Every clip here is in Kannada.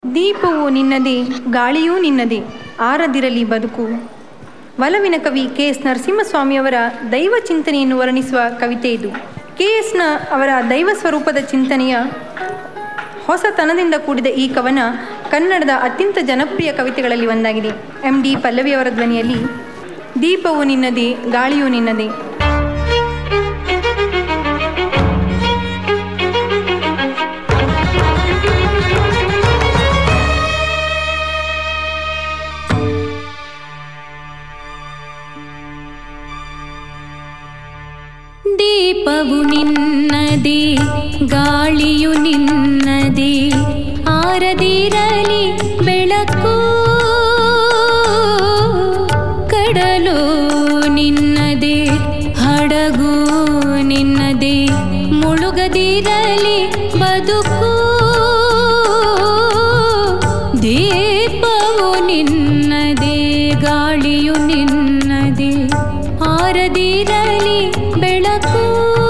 ದೀಪವು ನಿನ್ನದೇ ಗಾಳಿಯೂ ನಿನ್ನದೇ ಆರದಿರಲಿ ಬದುಕು ಒಲವಿನ ಕವಿ ಕೆ ಎಸ್ ನರಸಿಂಹಸ್ವಾಮಿಯವರ ದೈವ ಚಿಂತನೆಯನ್ನು ವರ್ಣಿಸುವ ಕವಿತೆ ಇದು ಕೆ ಎಸ್ನ ಅವರ ದೈವ ಸ್ವರೂಪದ ಚಿಂತನೆಯ ಹೊಸತನದಿಂದ ಕೂಡಿದ ಈ ಕವನ ಕನ್ನಡದ ಅತ್ಯಂತ ಜನಪ್ರಿಯ ಕವಿತೆಗಳಲ್ಲಿ ಒಂದಾಗಿದೆ ಎಂ ಡಿ ಪಲ್ಲವಿಯವರ ಧ್ವನಿಯಲ್ಲಿ ದೀಪವು ನಿನ್ನದೇ ಗಾಳಿಯೂ ನಿನ್ನದೇ ದೀಪವು ನಿನ್ನದೇ ಗಾಳಿಯು ನಿನ್ನದೇ ಆರದಿರಲಿ ಬೆಳಕು ಕಡಲು ನಿನ್ನದೇ ಹಡಗು ನಿನ್ನದೇ ಮುಳುಗದಿರಲಿ ಬದುಕು ದೀಪವು ನಿನ್ನದೇ ಗಾಳಿಯು ನಿನ್ನದೇ ಆರದಿರಲಿ ಬೆಳಕು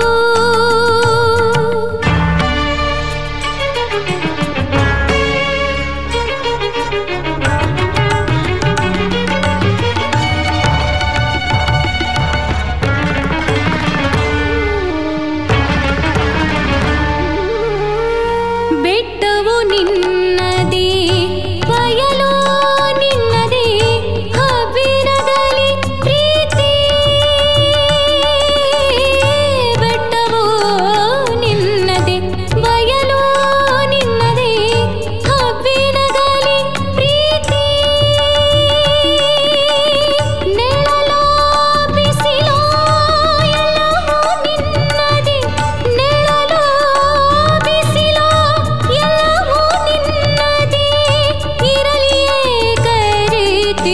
ಬೆಟ್ಟವು ನಿನ್ನದೇ ಬಯಲು ನಿನ್ನದೇ ಹಬ್ಬಿರದಲ್ಲಿ ಪ್ರೀತಿ ಬೆಟ್ಟವು ನಿನ್ನದೇ ಬಯಲು ನಿನ್ನದೇ ಹಬ್ಬಿರದಲ್ಲಿ ಪ್ರೀತಿ ನೆಳಲೋ ಬಿಸಿಲೋ ಎಲ್ಲವೂ ನಿನ್ನದೇ ನೆಳಲೋ ಬಿಸಿಲೋ ಎಲ್ಲವೂ ನಿನ್ನದೇ ಇರಲಿಯೇ ಕರೀತಿ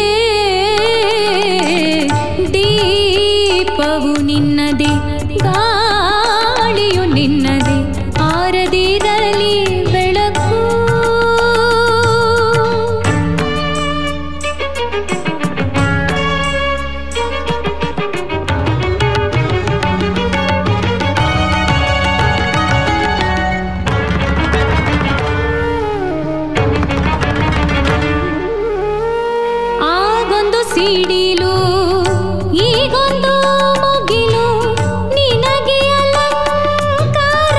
ದೀಪವು ನಿನ್ನದೇ ಗಾಳಿಯು ನಿನ್ನದೇ ಆರದಿರಲಿ ಬೆಳಕು ಆಗೊಂದು ಸಿಡಿಲು ಈಗೊಂದು ಮುಗಿಲು ನಿನಗೆ ಅಲಂಕಾರ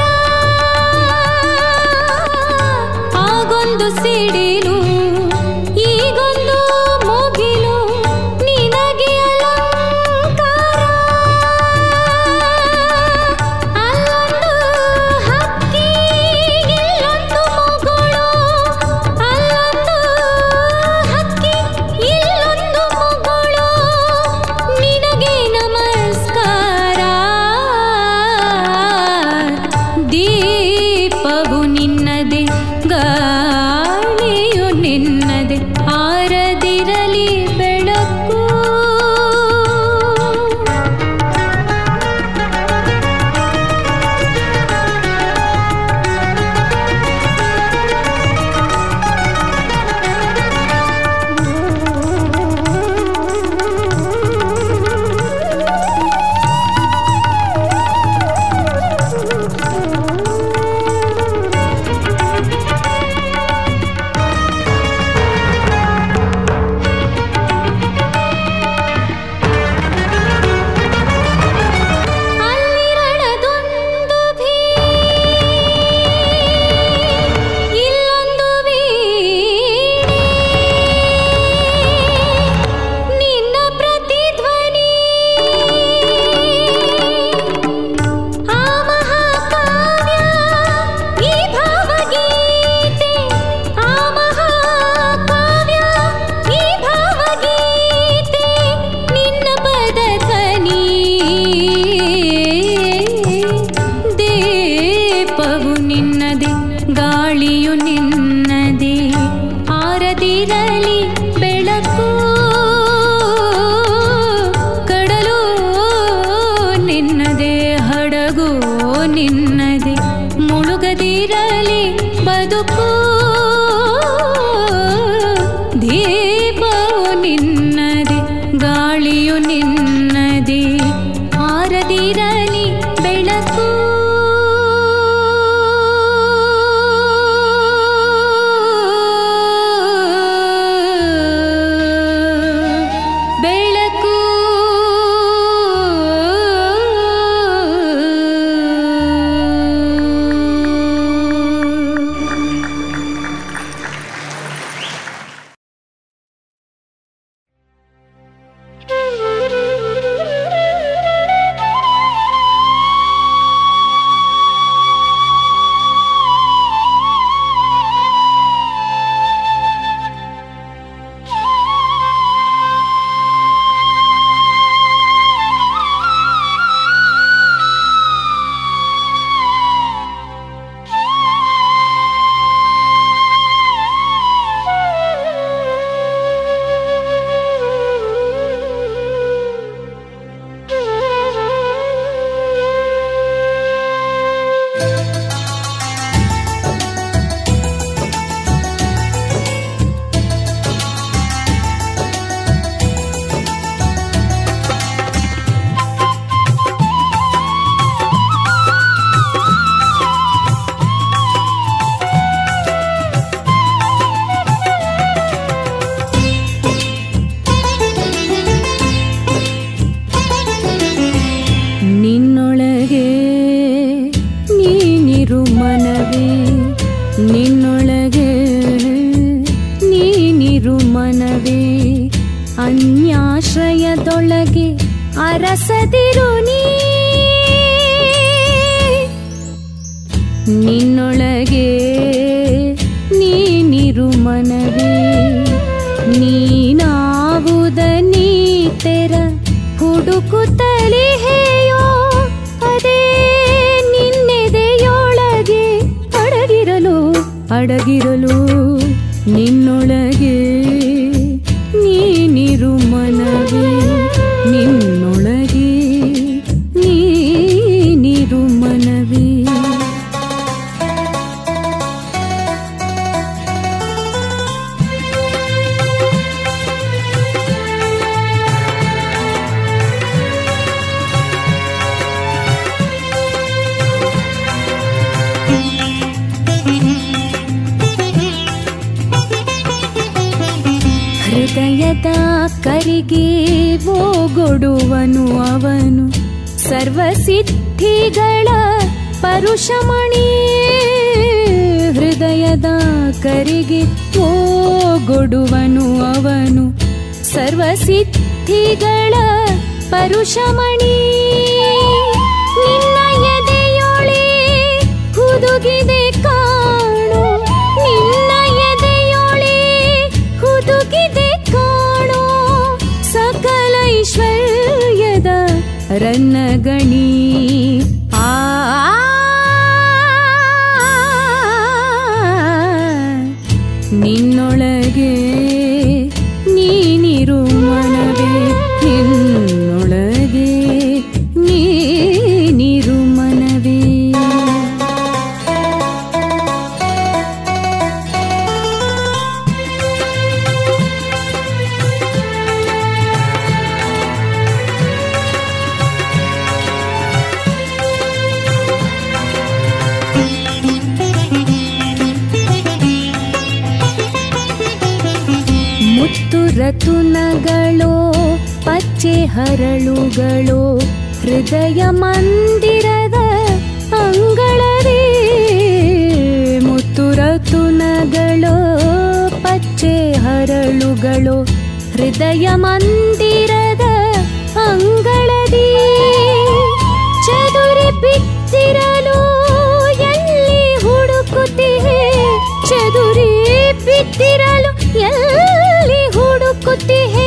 ಆಗೊಂದು ಸಿಡಿಲು ಈಗೊಂದು ಮುಗಿಲು ನಿನಗೆ ಅಲಂಕಾರ ಅಲ್ಲೊಂದು ಹಕ್ಕಿ ಇಲ್ಲೊಂದು ಮಗಳು ಅಲ್ಲೊಂದು ಹಕ್ಕಿ ಇಲ್ಲೊಂದು ಮಗಳು ನಿನಗೆ ನಮಸ್ಕಾರ ದೀಪವು ನಿನ್ನದೇ ಗಾಳಿಯು ನಿನ್ನದೇ ಆರದಿರಲಿ ಬೆಳಕು ಅಲ್ಲಿರಡದೊಂದು ಭೀ ಇಲ್ಲೊಂದು ವೀಣೆ ನಿನ್ನ ಪ್ರತಿಧ್ವನಿ ಆ ಮಹಾಕಾವ್ಯ ಈ ಭಾವಗೀತೆ ಆ ಮಹಾಕಾವ್ಯ ಈ ಭಾವಗೀತೆ ನಿನ್ನ ಪದಧ್ವನಿ ದೀಪವು ನಿನ್ನದೇ ಗಾಳಿಯು ನಿನ್ನದೇ ಆರದಿರಲಿ ಬೆಳಕು ಕಡಲು ನಿನ್ನದೇ ಹಡಗು ನಿನ್ನದೇ ಮುಳುಗದಿರಲಿ ಬದುಕು ದೀಪವು ನಿನ್ನದೇ ಗಾಳಿಯು ನಿನ್ನದೇ ಆರದಿರಲಿ ಬೆಳಕು ನಿನ್ನೊಳಗೆ ನೀನಿರು ಮನವೇ ಅನ್ಯಾಶ್ರಯದೊಳಗೆ ಅರಸದಿರು ನೀ ನಿನ್ನೊಳಗೆ ನೀನಿರು ಮನವೇ ನೀನಾವುದ ನೀ ತೆರ ಹುಡುಕುತ್ತಲೇ ಹೇಯೋ ಅದೇ ನಿನ್ನೆದೆಯೊಳಗೆ ಅಡಗಿರಲು ಅಡಗಿರಲು ನಿನ್ನೊಳಗೆ ನೀನಿರು ಮನವೇ ನಿನ್ನೊಳಗೆ ನೀನಿರು ಮನವೇ ಹೃದಯದ ಕರಿಗೆ ಓಗೊಡುವನು ಅವನು ಸರ್ವಸಿದ್ಧಿಗಳ ಪರುಷಮಣಿ ಹೃದಯದ ಕರಿಗೆ ಓಗೊಡುವನು ಅವನು ಸರ್ವಸಿದ್ಧಿಗಳ ಪರುಷಮಣಿ ನಿನ್ನ ಎದೆಯೊಳೆ ಹುದುಗಿದೆ ಕಾಣು ನಿನ್ನ ಎದೆಯೊಳೆ ಹುದುಗಿದೆ ಕಾಣೋ ಸಕಲ ಐಶ್ವರ್ಯದ ರನ್ನಗಣಿ ಆ ನಿನ್ನೊಳಗೆ ನೀನಿರು ಮನವೇ ನಿನ್ನೊಳಗೆ ನೀನಿರು ಮನವೇ ಮುತ್ತು ರತುನಗಳೋ ಪಚ್ಚೆ ಹರಳುಗಳೋ ಹೃದಯ ಮಂದಿರದ ಅಂಗಳವೇ ಮುತ್ತು ರತುನಗಳೋ ಪಚ್ಚೆ ಹರಳುಗಳೋ ಹೃದಯ ಮಂದಿರದ ಅಂಗಳದಿ ಚದುರಿ ಬಿದ್ದಿರಲು ಎಲ್ಲಿ ಹುಡುಕುತ್ತಿಹೆ ಚದುರಿ ಬಿದ್ದಿರಲು ಎಲ್ಲಿ ಹುಡುಕುತ್ತಿಹೆ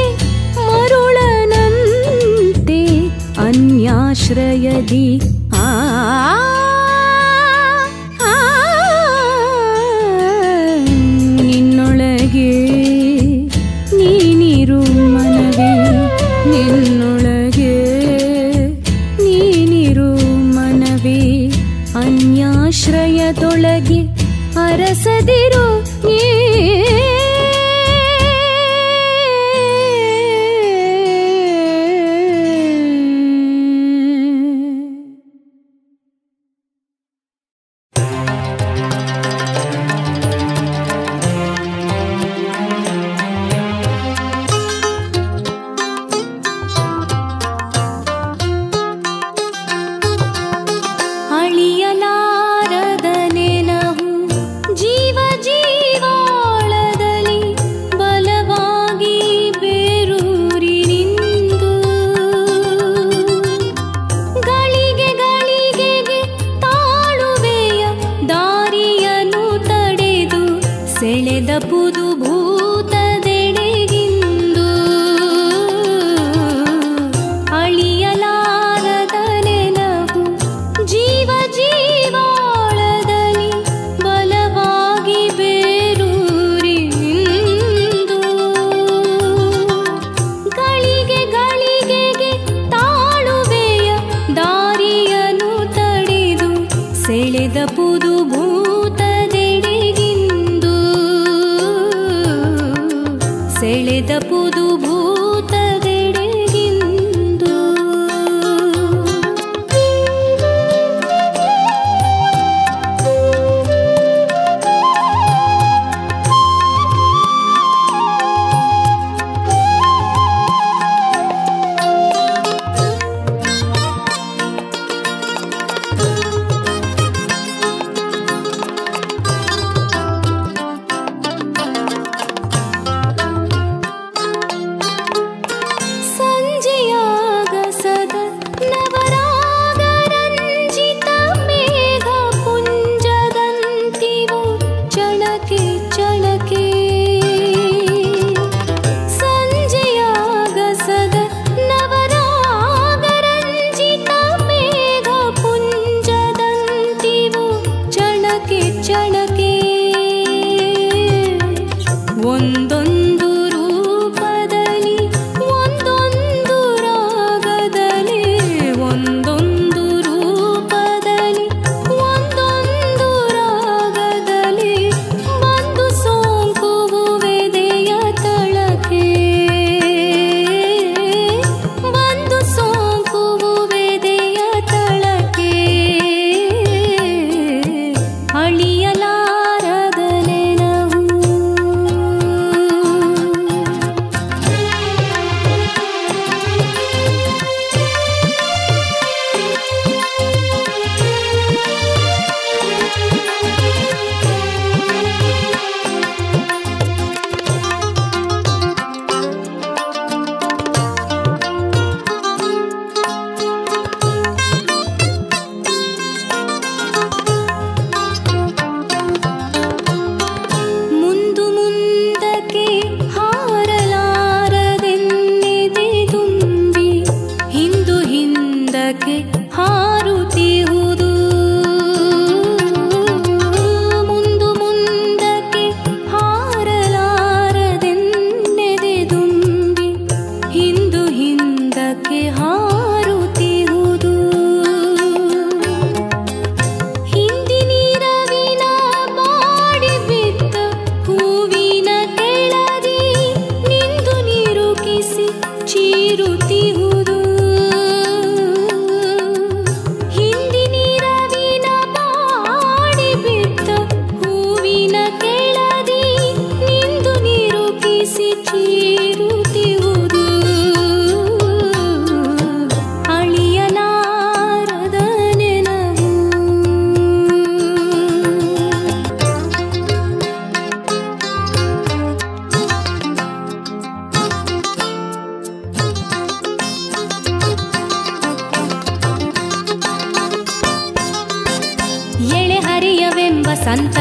ಮರುಳನಂತೆ ಅನ್ಯಾಶ್ರಯದಿ ಆ ಆ, ನಿನ್ನೊಳಗೆ ನೀನಿರು ಮನವೇ ನಿನ್ನೊಳಗೆ ನೀನಿರು ಮನವೇ ಅನ್ಯಾಶ್ರಯದೊಳಗೆ ಅರಸದಿರು ನೀ ಅಳಿಯಲಾರದ ನೆನಹು ಜೀವ ಜೀವಾಳದಲ್ಲಿ ಬಲವಾಗಿ ಬೇರೂರಿ ನಿಂದು ಗಳಿಗೆ ಗಳಿಗೆಗೆ ತಾಳುವೆಯ ದಾರಿಯನ್ನು ತಡೆದು ಸೆಳೆದ ಪುದು ಭೂತದೆಡೆಗಿಂದು ಅಳಿಯಲಾರದ ನೆನಹು ಜೀವ ಜೀವಾಳದಲ್ಲಿ ಬಲವಾಗಿ ಬೇರೂರಿ ನಿಂದು ಗಳಿಗೆ ಗಳಿಗೆಗೆ ತಾಳುವೆಯ ದಾರಿಯನ್ನು ತಡೆದು ಸೆಳೆದ ಪುದು ಭೂತದೆಡೆಗಿಂದು ಸೆಳೆದ ಪುದು ಭೂತದೆಡೆಗಿಂದು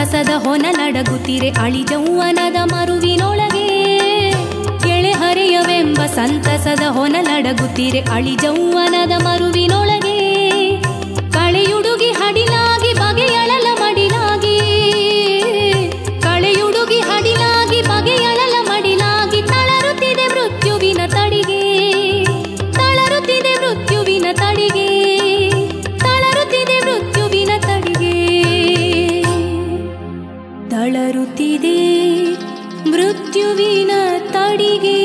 ಸಂತಸದ ಹೊನಲಡಗುತ್ತಿರೆ ಅಳಿಜೌವನದ ಮರುವಿನೊಳಗೆ ಎಳೆಹರೆಯವೆಂಬ ಸಂತಸದ ಹೊನಲಡಗುತ್ತಿರೆ ಅಳಿಜೌವನದ ಮರುವಿನೊಳಗೆ ಕಳೆಯುಡುಗಿ ಹಡಿಲಾಗಿ ಬಗೆಯಳಲ ಮಡಿಲಾಗಿ ಕಳೆಯುಡುಗಿ ಹಡಿಲಾಗಿ ಬಗೆಯಳಲ ಮಡಿಲಾಗಿ ತಳರುತ್ತಿದೆ ಮೃತ್ಯುವಿನ ತಡಿಗೆ ತಳರುತ್ತಿದೆ ಮೃತ್ಯುವಿನ ತಡಿಗೆ ತಳರುತ್ತಿದೆ ಮೃತ್ಯುವಿನ ತಡಿಗೆ ತಳರುತ್ತಿದೆ ಮೃತ್ಯುವಿನ ತಡಿಗೆ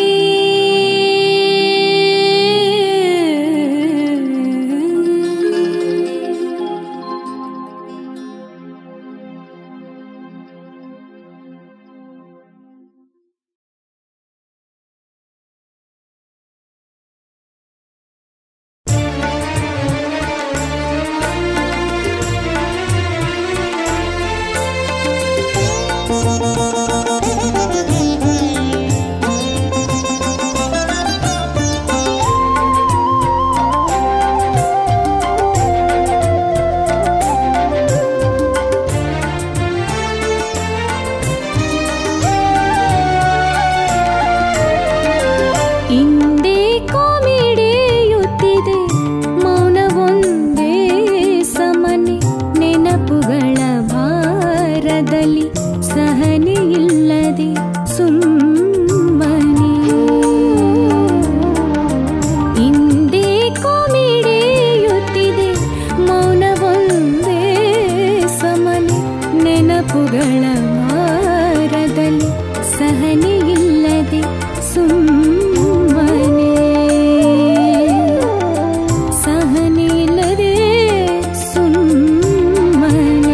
ಹಿಂದೆ ಕೋಮಿಡಿಯುತ್ತಿದೆ ಮೌನವೊಂದೇ ಸಮನೆ ನೆನಪುಗಳ ಭಾರದಲ್ಲಿ ಸಹನೆ ಇಲ್ಲದೆ ಸುಮ್ಮನೆ ಹಿಂದೆ ಕೋಮಿಡಿಯುತ್ತಿದೆ ಮೌನವೊಂದೇ ಸಮನೆ ನೆನಪುಗಳ ಭಾರದಲ್ಲಿ ಸಹನೆ ಇಲ್ಲದೆ ಸುಮ್ಮನೆ ಸಹನೆ ಇಲ್ಲದೆ ಸುಮ್ಮನೆ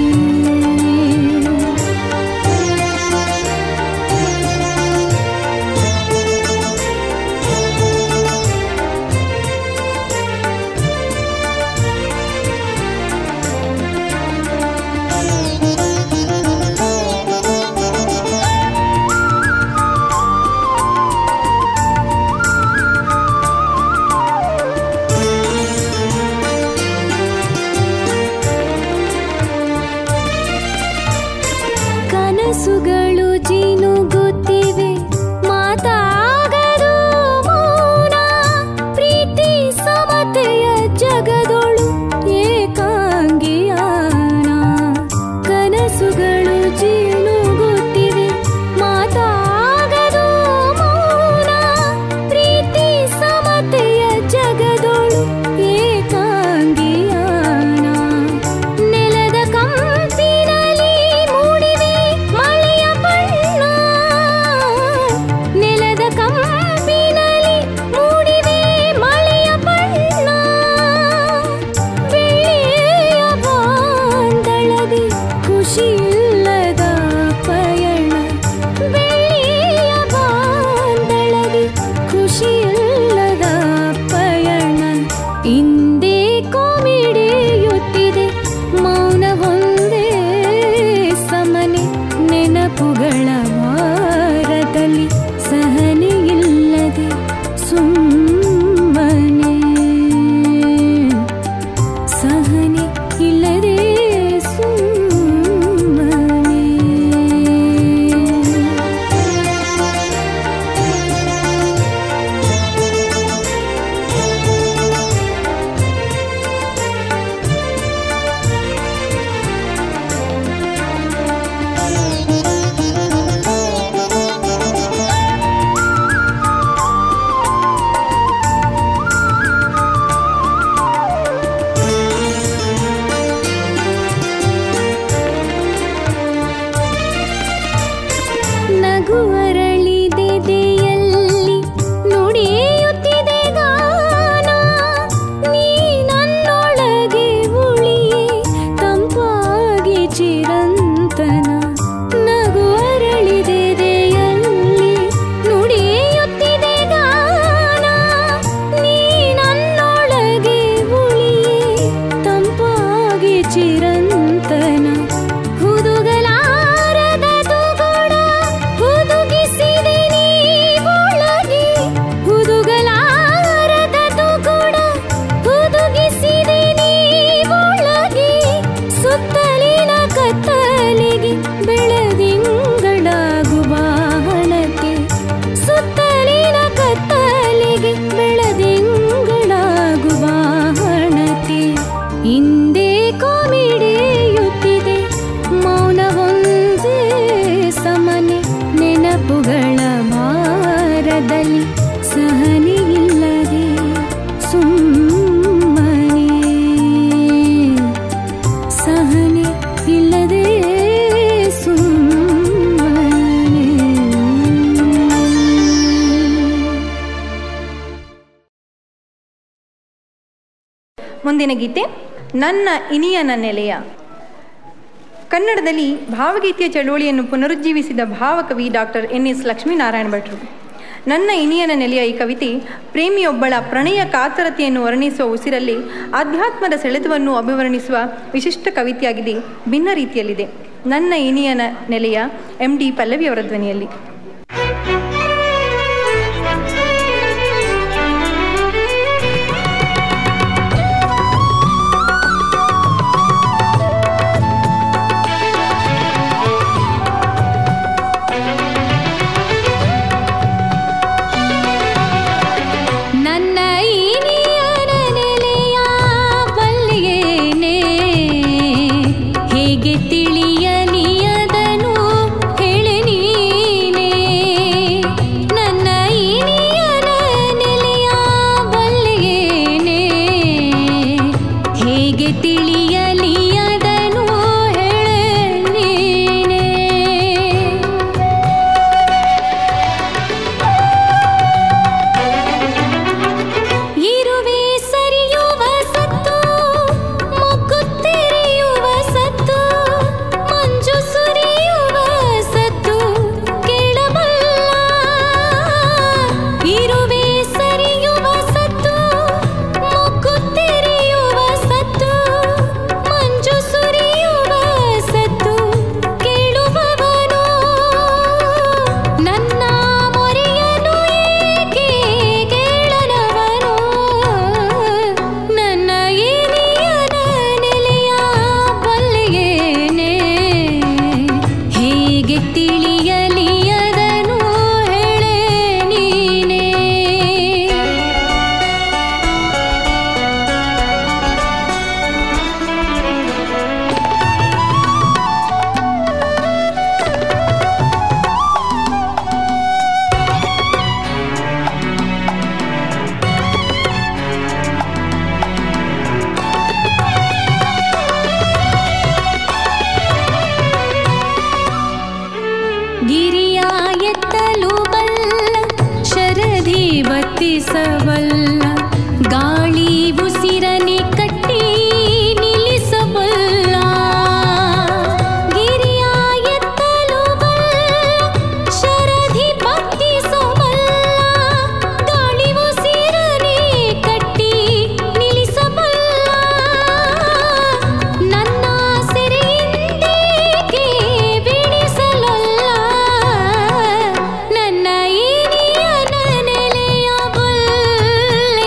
ಕನಸುಗಳು ಜಿನುಗುತ್ತಿವೆ ಮಾತಾಗದು ಮೌನ ಪ್ರೀತಿ ಸಮತೆಯ ಜಗದೊಳು ಏಕಾಂಗಿಯಾನ ಕನಸುಗಳು ಜಿನುಗುತ್ತಿವೆ ಮಾತಾಗದು ಮೌನ ಪ್ರೀತಿ ಸಮತೆಯ ಜಗದೊಳು ಏಕಾಂಗಿಯಾನ ನೆಲದ ಕಂಪಿನಲ್ಲಿ ಮೂಡಿವೆ ಮಳೆಯ ಬಣ್ಣ ನೆಲದ ಕಂಪಿನಲ್ಲಿ ಮೂಡಿವೆ ಮಳೆಯ ಬಣ್ಣ ಬೆಳ್ಳಿಯ ಬಾಂದಳದಿ ಖುಷಿಯಿಲ್ಲದ ಪಯಣ ಬೆಳ್ಳಿಯ ಬಾಂದಳದಿ ಖುಷಿಯಿಲ್ಲದ ಪಯಣ ಹಿಂದೆ ಕೋಮಿಡಿಯುತ್ತಿದೆ ಮೌನವೊಂದೇ ಸಮನೆ ನೆನಪುಗಳ ವಾರದಲ್ಲಿ ಸಹನೆ ಇಲ್ಲದೆ ಸುಮ್ಮನೆ ಸಹನೆ ಇಲ್ಲದೆ ಸುಮ್ಮನೆ ಮುಂದಿನ ಗೀತೆ ನನ್ನ ಇನಿಯನ ನೆಲೆಯ ಕನ್ನಡದಲ್ಲಿ ಭಾವಗೀತೆಯ ಚಳುವಳಿಯನ್ನು ಪುನರುಜ್ಜೀವಿಸಿದ ಭಾವಕವಿ ಡಾಕ್ಟರ್ ಎನ್ ಎಸ್ ಲಕ್ಷ್ಮೀನಾರಾಯಣ ಭಟ್ರು ನನ್ನ ಇನಿಯನ ನೆಲೆಯ ಈ ಕವಿತೆ ಪ್ರೇಮಿಯೊಬ್ಬಳ ಪ್ರಣಯ ಕಾತರತೆಯನ್ನು ವರ್ಣಿಸುವ ಉಸಿರಲ್ಲಿ ಆಧ್ಯಾತ್ಮದ ಸೆಳೆತವನ್ನು ಅಭಿವರ್ಣಿಸುವ ವಿಶಿಷ್ಟ ಕವಿತೆಯಾಗಿದೆ ಭಿನ್ನ ರೀತಿಯಲ್ಲಿದೆ ನನ್ನ ಇನಿಯನ ನೆಲೆಯ ಎಂ ಡಿ ಪಲ್ಲವಿಯವರ ಧ್ವನಿಯಲ್ಲಿ ನನ್ನ ಇನಿಯನ ನೆಲೆಯ ಬಲ್ಲೆಯೇನೆ ಹೇಗೆ ತಿಳಿಯಲಿ ಅದನು ಹೇಳಿ ನೀನೇ ನನ್ನ ಇನಿಯನ ನೆಲೆಯ ಬಲ್ಲೆಯೇನೆ ಹೇಗೆ ತಿಳಿಯಲಿ ಅದನು ಹೇಳಿ ನೀನೇ ಇರುವೆ ಸರಿಯುವ ಸತ್ತು ಮುಕ್ಕುತ್ತಿರಿಯುವ ಸತ್ತು ಮಂಜು ಸುರಿಯುವ ಸತ್ತು ಕೇಳಬಲ್ಲ ಇರುವೆ ಸರಿಯುವ ಸತ್ತು ಮುಕ್ಕುತ್ತಿರಿಯುವ ಸತ್ತು ಮಂಜು ಸುರಿಯುವ ಸತ್ತು ಕೇಳುವವನು ನನ್ನ ಮೊರೆಯನು ಏಕೆ ಕೇಳಲವನು ನನ್ನ ಏನಿಯನ ನೆಲೆಯ ಬಲ್ಲೆಯೇನೆ ಹೇಗೆ ತಿಳಿಯಲಿ ಅದನು ಹೇಳೆ ನೀನೇ ಗಿರಿಯ ಎತ್ತಲು ಬಲ್ಲ ಶರದಿ ಬತ್ತಿಸಬಲ್ಲ ಗಾಳಿ ಉಸಿರನೆ ಕಟ್ಟಿ ನಿಲ್ಲಿಸಬಲ್ಲ ಗಿರಿಯ ಎತ್ತಲು ಬಲ್ಲ ಶರದಿ ಬತ್ತಿಸಬಲ್ಲ ಗಾಳಿ ಉಸಿರನೆ ಕಟ್ಟಿ ನಿಲ್ಲಿಸಬಲ್ಲ ನನ್ನ ಸೆರೆಯಿಂದೇಕೆ ಬಿಡಿಸಲಲ್ಲ ನನ್ನ ಏನಿಯನ ನೆಲೆಯ ಬಲ್ಲೆಯೇನೆ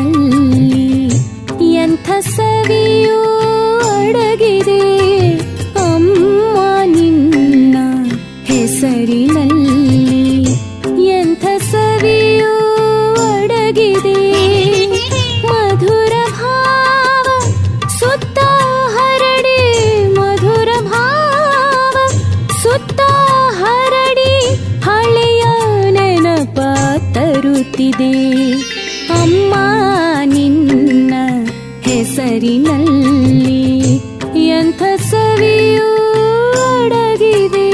ಹೆಸರಿನಲ್ಲಿ ಎಂಥ ಸವಿಯೂ ಅಡಗಿದೆ ಅಮ್ಮ ನಿನ್ನ ಹೆಸರಿನಲ್ಲಿ ಎಂಥ ಸವಿಯೂ ಅಡಗಿದೆ ಮಧುರ ಭಾವ ಸುತ್ತ ಹರಡಿ ಮಧುರ ಭಾವ ಸುತ್ತ ಹರಡಿ ಹಳೆಯ ನೆನಪ ತರುತ್ತಿದೆ ಅಮ್ಮ ನಿನ್ನ ಹೆಸರಿನಲ್ಲಿ ಎಂಥ ಸವಿಯೂ ಅಡಗಿದೆ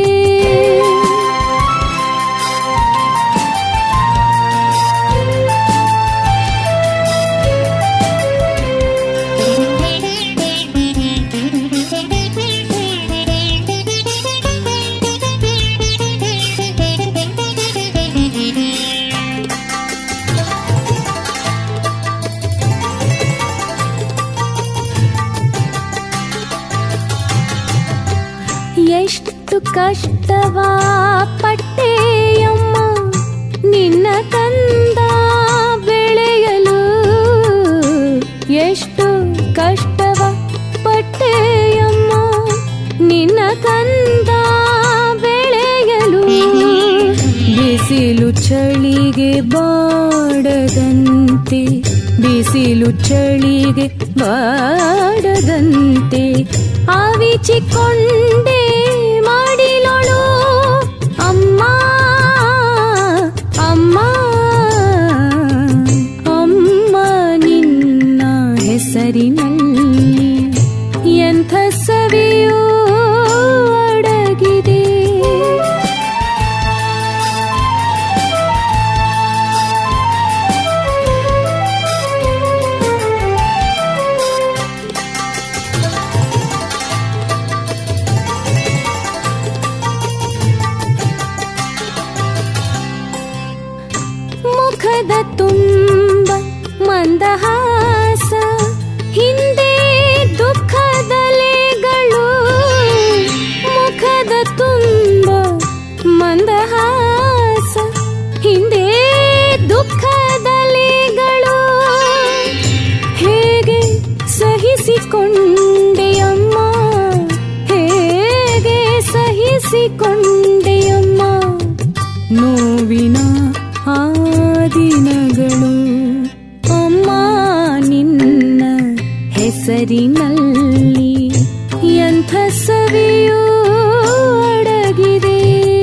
ಎಷ್ಟು ಕಷ್ಟವಾ ಪಟ್ಟೆಯಮ್ಮ ನಿನ್ನ ಕಂದ ಬೆಳೆಯಲು ಎಷ್ಟು ಕಷ್ಟವ ಪಟ್ಟೆಯಮ್ಮ ನಿನ್ನ ಕಂದ ಬೆಳೆಯಲು ಬಿಸಿಲು ಚಳಿಗೆ ಬಾಡದಂತೆ ಬಿಸಿಲು ಚಳಿಗೆ ಬಾಡದಂತೆ ಆವಿಚಿಕೊಂಡೆ ಮಾಡಿಲೊಳು ಅಮ್ಮ ಅಮ್ಮ ಅಮ್ಮ ನಿನ್ನ ಹೆಸರಿನಲ್ಲಿ ಎಂಥ ಸವಿಯೂ ಅಡಗಿದೆ ಮುಖದ ತುಂಬ ಮಂದಹಾಸ ಹಿಂದೆ ದುಃಖದಲೆಗಳು ಮುಖದ ತುಂಬ ಮಂದಹಾಸ ಹಿಂದೆ ದುಃಖದಲೆಗಳು ಹೇಗೆ ಸಹಿಸಿಕೊಂಡೆಯಮ್ಮ ಹೇಗೆ ಸಹಿಸಿಕೊಂಡೆಯಮ್ಮ ನೋವಿನ ಆ ದಿನಗಳು ಅಮ್ಮ ನಿನ್ನ ಹೆಸರಿನಲ್ಲಿ ಎಂಥ ಸವಿಯೂ ಅಡಗಿದೆ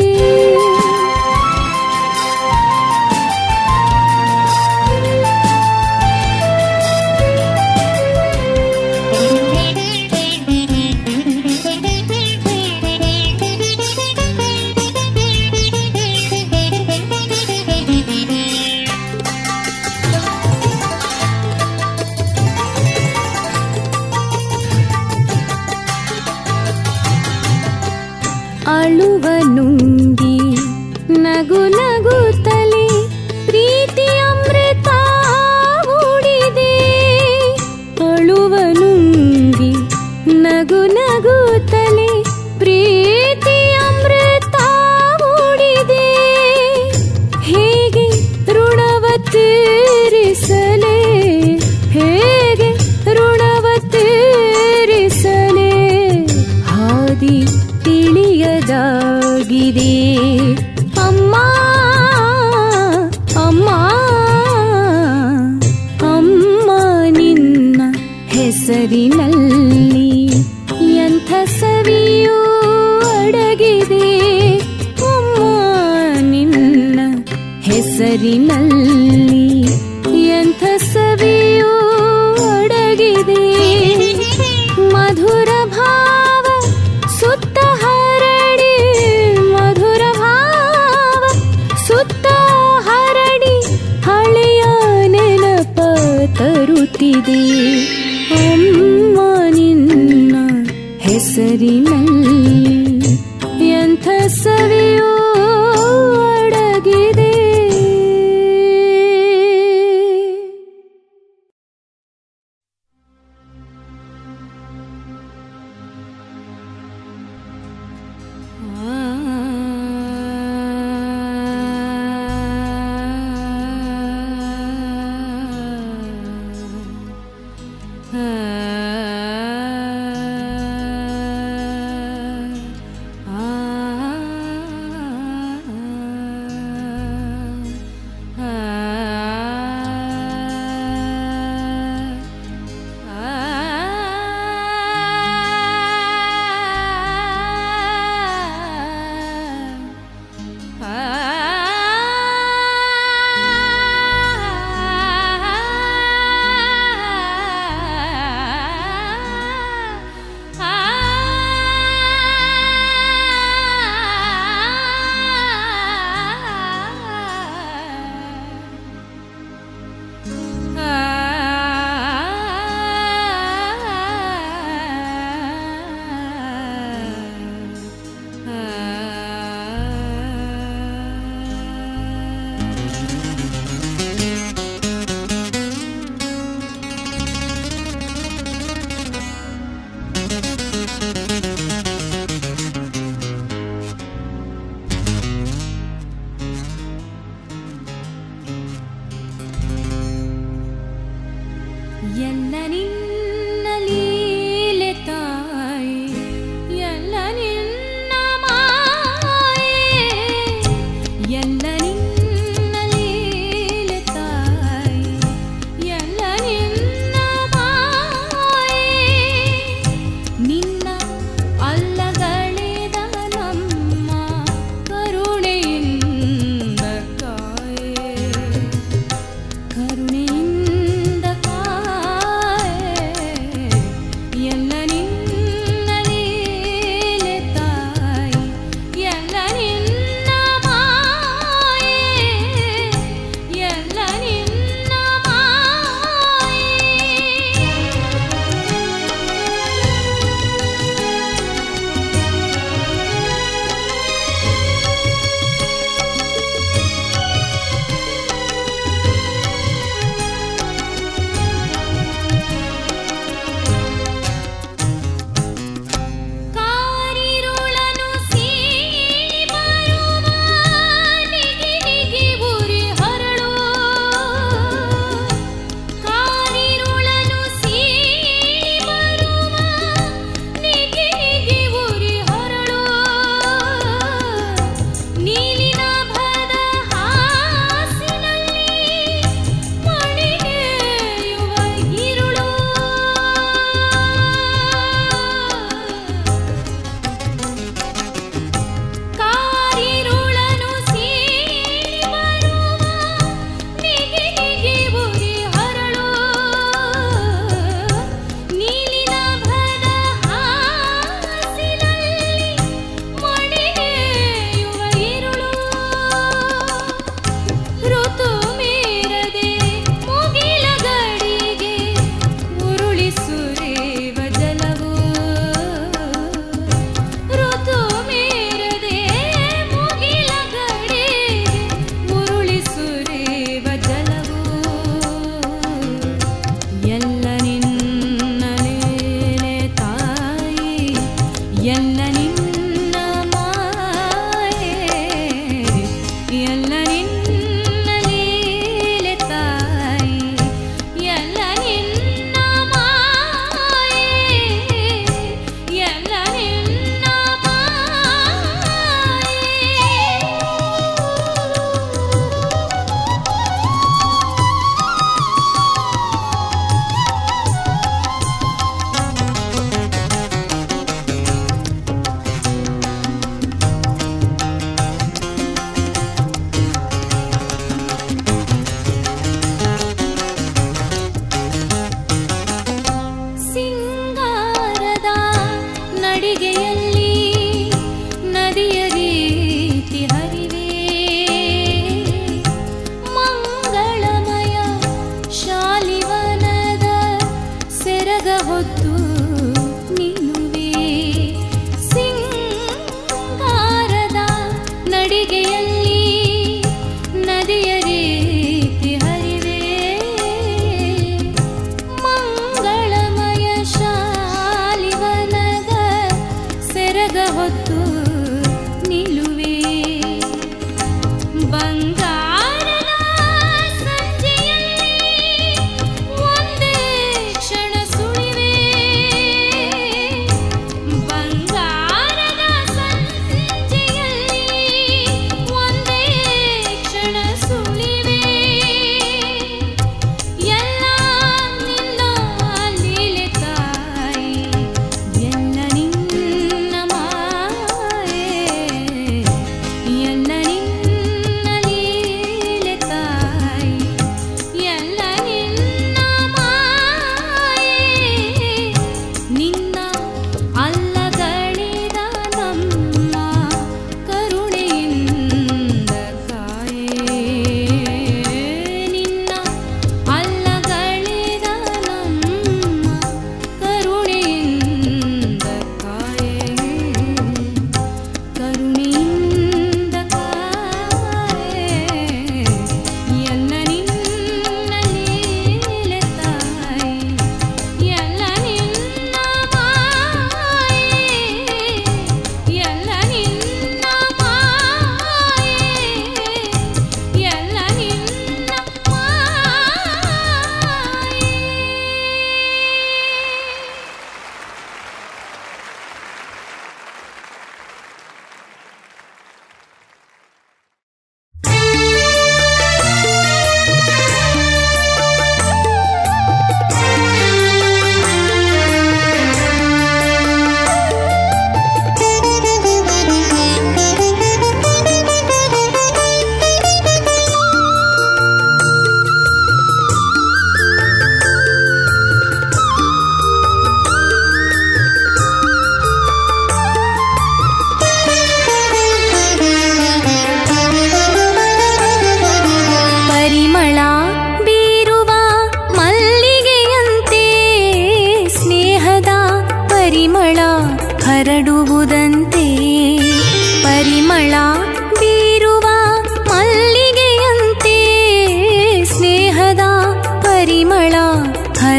ಅಳುವ ನುಂಗಿ ನಗು ನಗುತ್ತಲೇ ಪ್ರೀತಿ ಅಮೃತ ಹೂಡಿದೆ ಅಳುವ ನುಂಗಿ ನಗು ನಗುತ್ತಲೇ ಪ್ರೀತಿ ಅಮೃತ ಹೂಡಿದೆ ಹೇಗೆ ಋಣವ ತೀರಿಸಲೇ ಹೇಗೆ ಋಣವ ತೀರಿಸಲೇ ಹಾದಿ ತಿಳಿಯದಾಗಿದೆ ಅಮ್ಮ ಅಮ್ಮ ಅಮ್ಮ ನಿನ್ನ ಹೆಸರಿನಲ್ಲಿ ಎಂಥ ಸವಿಯೂ ಅಡಗಿದೆ ಅಮ್ಮ ನಿನ್ನ ಹೆಸರಿನಲ್ಲಿ ಎಂಥ ಸವಿಯೂ ಅಡಗಿದೆ ಮಧುರ ಭಾವ ಸುತ್ತ ಹರಡಿ ಮಧುರ ಭಾವ ಸುತ್ತ ಹರಡಿ ಹಳೆಯ ನೆನಪ ತರುತ್ತಿದೆ ಅಮ್ಮ ನಿನ್ನ ಹೆಸರಿನಲ್ಲಿ ಎಂಥ ಸವಿಯೂ ಅಡಗಿದೆ ಆ. ಎಲ್ಲ ನಿನ್ನ ಲೀಲೆ ತಾಯಿ ಎಲ್ಲ ನಿನ್ನ ಮಾಯೆ ಎಲ್ಲ ನಿನ್ನ ಲೀಲೆ ತಾಯಿ ಎಲ್ಲ ನಿನ್ನ ಮಾಯೆ ನಿನ್ನ ಅಲ್ಲಗಳೆದ ನಮ್ಮ ಕರುಣೆಯಿಂದ ಕಾಯೆ ಕರುಣೆಯಿಂದ ಕಾಯೆ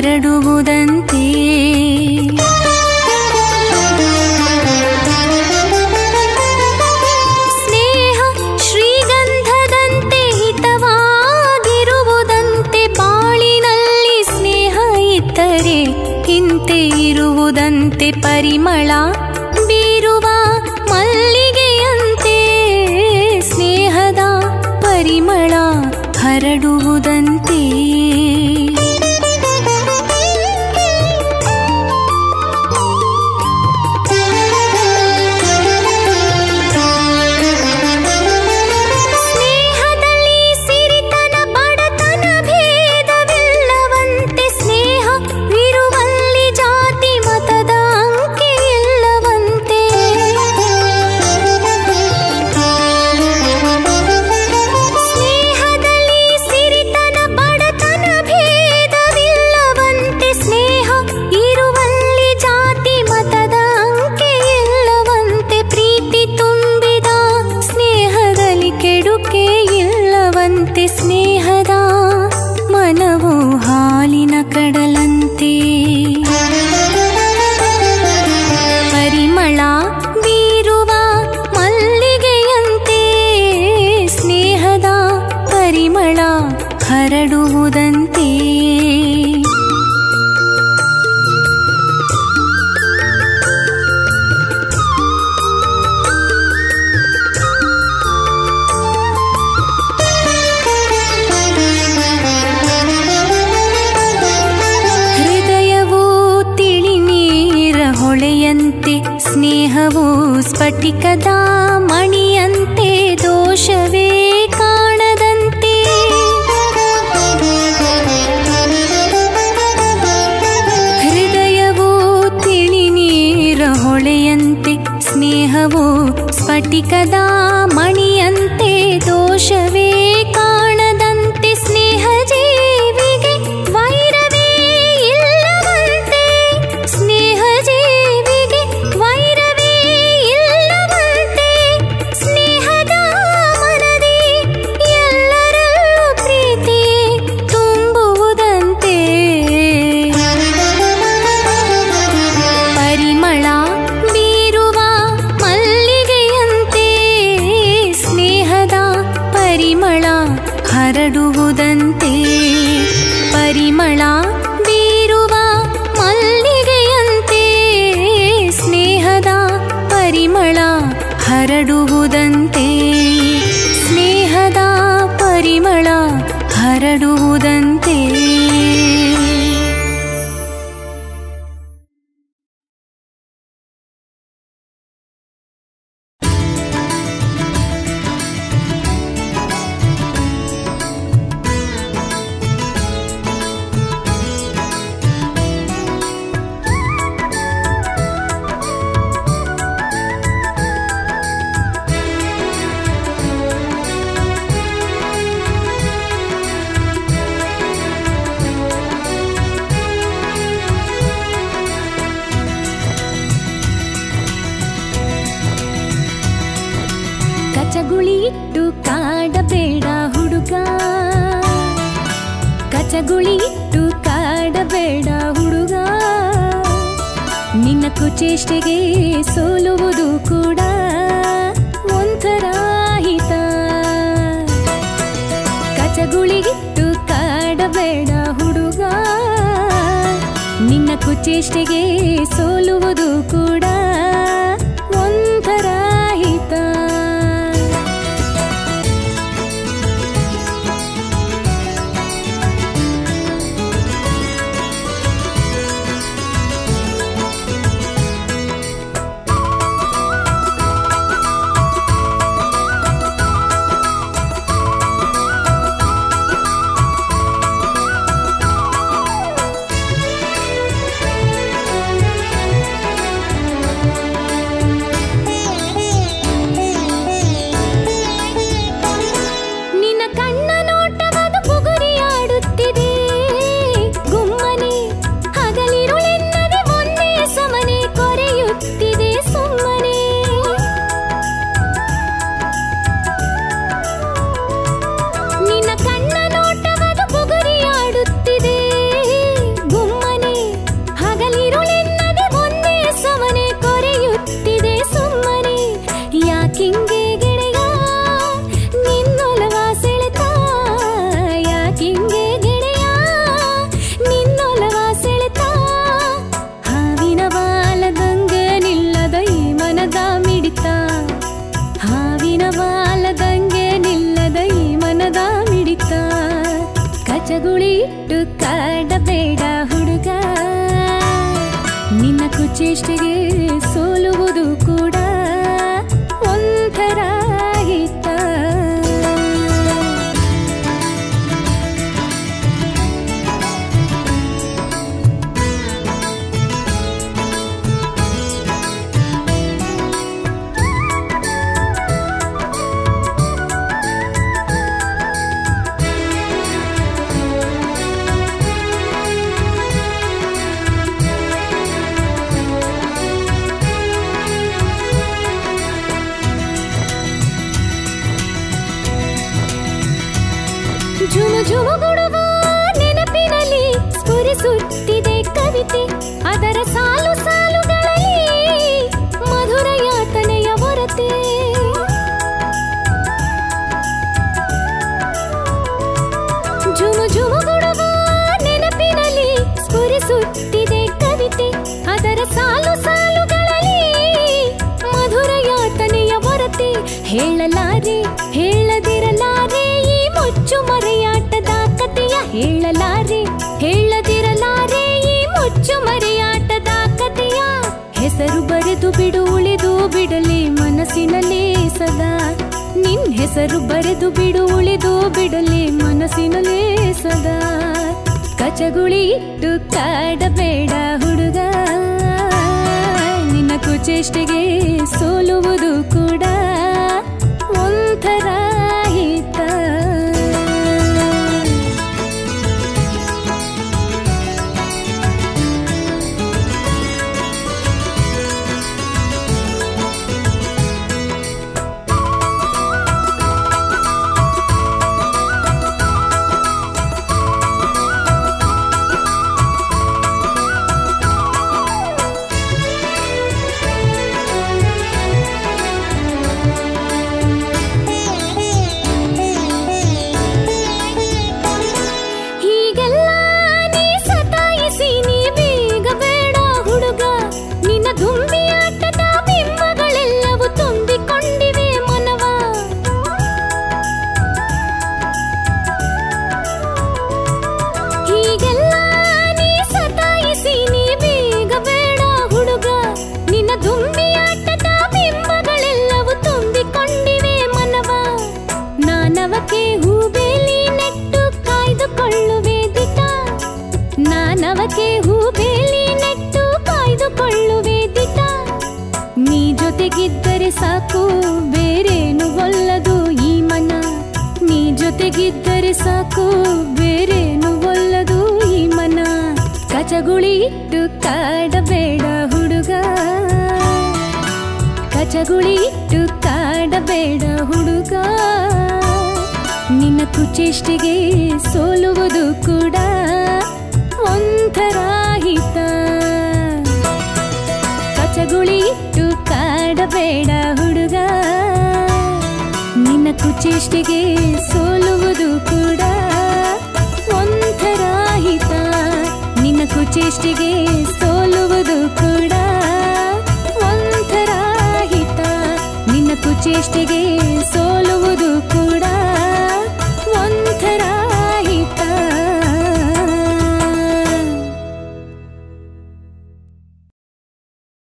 ಹರಡುವುದಂತೆ ಸ್ನೇಹ ಶ್ರೀಗಂಧದಂತೆ ಹಿತವಾಗಿರುವುದಂತೆ ಬಾಳಿನಲ್ಲಿ ಸ್ನೇಹ ಇದ್ದರೆ ಇಂತೆ ಇರುವುದಂತೆ ಪರಿಮಳ ಬೀರುವ ಮಲ್ಲಿಗೆಯಂತೆ ಸ್ನೇಹದ ಪರಿಮಳ ಹರಡುವುದಂತೆ ಸ್ನೇಹದಲ್ಲಿ ಸಿರಿತನ ಬಡತನ ಭೇದವಿಲ್ಲವಂತೆ ಸ್ನೇಹ ವಿರುವಲ್ಲಿ ಜಾತಿ ಮತದ ಅಂಕೆ ಇಲ್ಲವಂತೆ ಸ್ನೇಹದಲ್ಲಿ ಸಿರಿತನ ಬಡತನ ಭೇದವಿಲ್ಲವಂತೆ ಸ್ನೇಹ ಇರುವಲ್ಲಿ ಜಾತಿ ಮತದ ಅಂಕೆ ಇಲ್ಲವಂತೆ ಪ್ರೀತಿ ತುಂಬಿದ ಸ್ನೇಹದಲ್ಲಿ ಕೆಡುಕೆ ಇಲ್ಲವಂತೆ ಸ್ನೇಹದ ಮನವು ಹಾಲಿನ ಕಡಲಂತೆ ಪರಿಮಳ ಬೀರುವ ಮಲ್ಲಿಗೆಯಂತೆ ಸ್ನೇಹದ ಪರಿಮಳ ಹರಡುವುದಂತೆ ಹೃದಯವು ತಿಳಿ ನೀರ ಹೊಳೆಯಂತೆ ಸ್ನೇಹವು ಸ್ಫಟಿಕದ ಮಣಿಯಂತೆ ದೋಷವೇ ಕಾಣದಂತೆ ಹೃದಯವು ತಿಳಿ ನೀರ ಹೊಳೆಯಂತೆ ಸ್ನೇಹವು ಸ್ಫಟಿಕದ ಮಣಿಯಂತೆ ದೋಷವೇ ಕಾಣದಂತೆ ಸ್ನೇಹ ಜೀವಿಗೆ ವೈರವೇ ಇಲ್ಲವಂತೆ ಸ್ನೇಹ ಜೀವಿಗೆ ವೈರವೇ ಇಲ್ಲವಂತೆ ಸ್ನೇಹದ ಮನದಿ ಎಲ್ಲರಲ್ಲೂ ಪ್ರೀತಿ ತುಂಬುವುದಂತೆ ಪರಿಮಳ ಬೀರುವ ಮಲ್ಲಿಗೆಯಂತೆ ಸ್ನೇಹದ ಪರಿಮಳ ಹರಡುವುದಂತೆ ಪರಿಮಳ ಬೀರುವ ಮಲ್ಲಿಗೆಯಂತೆ ಸ್ನೇಹದ ಪರಿಮಳ ಹರಡುವುದಂತೆ ಸ್ನೇಹದ ಪರಿಮಳ ಹರಡುವುದಂತೆ ಕಚಗುಳಿ ಇಟ್ಟು ಕಾಡಬೇಡ ಹುಡುಗ ಕಚಗುಳಿ ಇಟ್ಟು ಕಾಡಬೇಡ ಹುಡುಗ ನಿನ್ನ ಕುಚೇಷ್ಟೆಗೆ ಸೋಲುವುದು ಕೂಡ ಒಂಥರ ಹಿತ ಕಚಗುಳಿಗಿಟ್ಟು ಕಾಡಬೇಡ ಹುಡುಗ ನಿನ್ನ ಕುಚೇಷ್ಟೆಗೆ ಸೋಲುವುದು ಕೂಡ ಒಂಥರ ಹಿತ ಹೆಸರು ಬರೆದು ಬಿಡು ಉಳಿದು ಬಿಡಲಿ ಮನಸ್ಸಿನಲ್ಲಿ ಸದಾ ನಿನ್ ಹೆಸರು ಬರೆದು ಬಿಡು ಉಳಿದು ಬಿಡಲಿ ಮನಸ್ಸಿನಲ್ಲಿ ಸದಾ ಕಚಗುಳಿ ಇಟ್ಟು ಕಾಡಬೇಡ ಹುಡುಗ ನಿನ್ನ ಕುಚೇಷ್ಟೆಗೆ ಸೋಲುವುದು ಕೂಡ ಒಂಥರ ಹಿತ ಹೀಗೆಲ್ಲ ನೀ ಸತಾಯಿಸಿ ನೀ ಬೇಗ ಬೇಡ ಹುಡುಗ ನಿನ್ನ ದುಂಬಿಯಾಟದ ಬಿಂಬಗಳೆಲ್ಲವೂ ತುಂಬಿಕೊಂಡಿವೆ ಮನವ ಹೀಗೆಲ್ಲ ನೀ ಸತಾಯಿಸಿ ನೀ ಬೇಗ ಬೇಡ ಹುಡುಗ ನಿನ್ನ ದುಂಬಿಯಾಟದ ಬಿಂಬಗಳೆಲ್ಲವೂ ತುಂಬಿಕೊಂಡಿವೆ ಮನವ ನಾನವಕ್ಕೆ ಹೂಬೇಲಿ ನೆಟ್ಟು ಕಾಯ್ದುಕೊಳ್ಳುವೆ ದಿಟ ನಾನವಕ್ಕೆ ಹೂಬೇಲಿ ನೆಟ್ಟು ಕಾಯ್ದುಕೊಳ್ಳುವೆ ದಿಟ ನೀ ಜೊತೆಗಿದ್ದರೆ ಸಾಕು ಬೇರೇನು ಒಲ್ಲದು ಈ ಮನ ನೀ ಜೊತೆಗಿದ್ದರೆ ಸಾಕು ಬೇರೇನು ಒಲ್ಲದು ಈ ಮನ ಕಚಗುಳಿ ಇಟ್ಟು ಕಾಡಬೇಡ ಹುಡುಗ ಕಚಗುಳಿ ಇಟ್ಟು ಕಾಡಬೇಡ ಹುಡುಗ ನಿನ್ನ ಕುಚೇಷ್ಟಿಗೆ ಸೋಲುವುದು ಕೂಡ ಒಂಥರ ಹಿತ ಕಚಗುಳಿ ಇಟ್ಟು ಕಾಡಬೇಡ ಹುಡುಗ ನಿನ್ನ ಕುಚೇಷ್ಟಿಗೆ ಸೋಲುವುದು ಕೂಡ ಒಂಥರ ಹಿತ ನಿನ್ನ ಕುಚೇಷ್ಟಿಗೆ ಸೋಲುವುದು ಕೂಡ ಒಂಥರ ಹಿತ ನಿನ್ನ ಕುಚೇಷ್ಟಿಗೆ ಸೋಲುವುದು